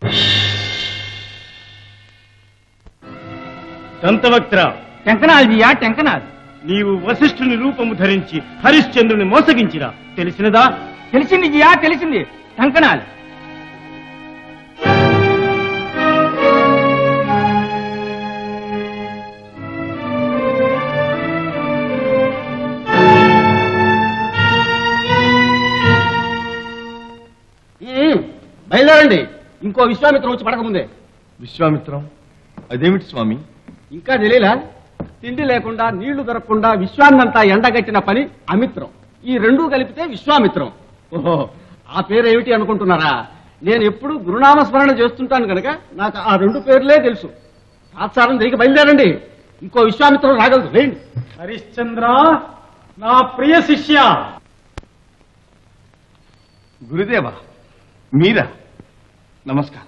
దంతవక్త్ర టెంకనాదియా టెంకనాది నీవు వశిష్ఠుని రూపము ధరించి హరిశ్చంద్రుని మోసగించిరా తెలిసినదా తెలిసింది జియా తెలిసింది టెంకనాది బయలుదేరండి ఇంకో విశ్వామిత్రం వచ్చి పడకముందే విశ్వామిత్రం అదేమిటి స్వామి ఇంకా తెలియలా తిండి లేకుండా నీళ్లు దొరకకుండా విశ్వాన్నంతా ఎండగట్టిన పని అమిత్రం ఈ రెండూ కలిపితే విశ్వామిత్రం ఓహో ఆ పేరు ఏమిటి అనుకుంటున్నారా నేను ఎప్పుడు గురునామస్మరణ చేస్తుంటాను కనుక నాకు ఆ రెండు పేర్లే తెలుసు తాత్సారం తిరిగి బయలుదేరండి ఇంకో విశ్వామిత్రం రాగలదు రేండి హరిశ్చంద్ర నా ప్రియ శిష్య గురుదేవ మీరా నమస్కారం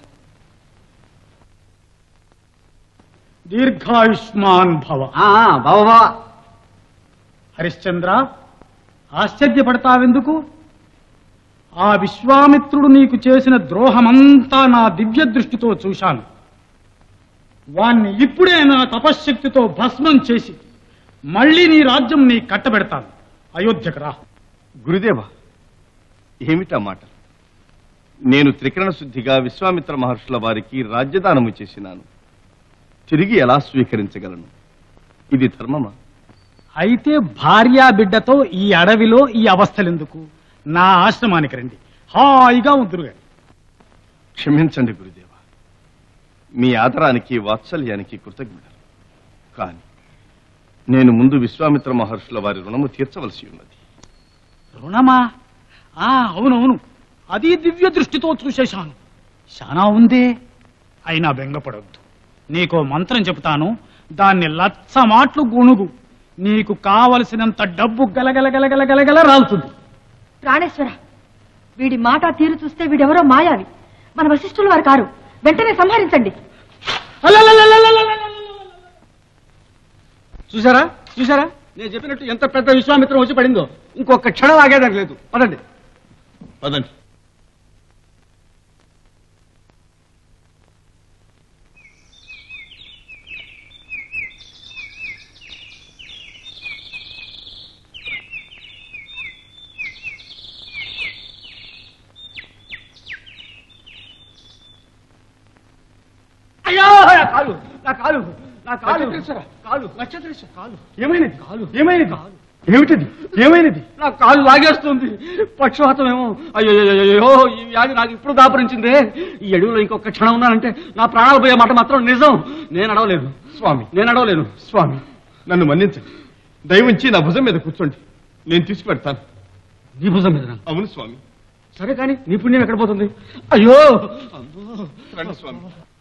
దీర్ఘాయుష్మాన్ భవ బాబా హరిశ్చంద్ర ఆశ్చర్యపడతావెందుకు ఆ విశ్వామిత్రుడు నీకు చేసిన ద్రోహమంతా నా దివ్య దృష్టితో చూశాను వాణ్ణి ఇప్పుడే నా తపశ్శక్తితో భస్మం చేసి మళ్ళీ నీ రాజ్యం నీ కట్టబెడతాను అయోధ్యకు రా గురుదేవ ఏమిటా మాట నేను త్రికరణ శుద్ధిగా విశ్వామిత్ర మహర్షుల వారికి రాజ్యదానము చేసినాను తిరిగి ఎలా స్వీకరించగలను ఇది ధర్మమా అయితే భార్యా బిడ్డతో ఈ అడవిలో ఈ అవస్థలెందుకు నా ఆశ్రమానికి రండి హాయిగా ఉందిరుగా క్షమించండి గురుదేవ మీ ఆదరానికి వాత్సల్యానికి కృతజ్ఞతలు కానీ నేను ముందు విశ్వామిత్ర మహర్షుల వారి రుణము తీర్చవలసి ఉన్నది రుణమా ఆ అవునవును అది దివ్య దృష్టితో చూసేశాను శానా ఉందే అయినా బెంగపడొద్దు నీకో మంత్రం చెబుతాను దాన్ని లచ్చ మాటలు గుణుగు నీకు కావలసినంత డబ్బు గలగలగలగలగలగల రాలుతుంది ప్రాణేశ్వర వీడి మాట తీరు చూస్తే వీడెవరో మాయావి మన వశిష్ఠుల వారు కారు వెంటనే సంహరించండి చూసారా చూసారా నేను చెప్పినట్టు ఎంత పెద్ద విశ్వామిత్రం వచ్చి పడిందో ఇంకొక క్షణం ఆగేదానికి లేదు పదండి పదండి అయ్యో నా కాలు నా కాలు నా కాలు కాలు నక్షత్రేశ్వర కాలు ఏమైనది కాలు ఏమైనది కాలు ఏమిటది ఏమైనది నా కాలు లాగేస్తుంది పక్షవాతం ఏమో అయ్యో అయ్యో ఈ వ్యాధి నాకు ఇప్పుడు దాపరించిందే ఈ అడవిలో ఇంకొక క్షణం ఉన్నానంటే నా ప్రాణాలు పోయే మాట మాత్రం నిజం నేను అడవలేను స్వామి నేను అడవలేను స్వామి నన్ను మన్నించండి దయవుంచి నా భుజం మీద కూర్చోండి నేను తీసుకుపెడతాను నీ భుజం మీద నా. అవును స్వామి సరే కానీ నీ పుణ్యం ఎక్కడ పోతుంది అయ్యో అమ్మో. రండి స్వామి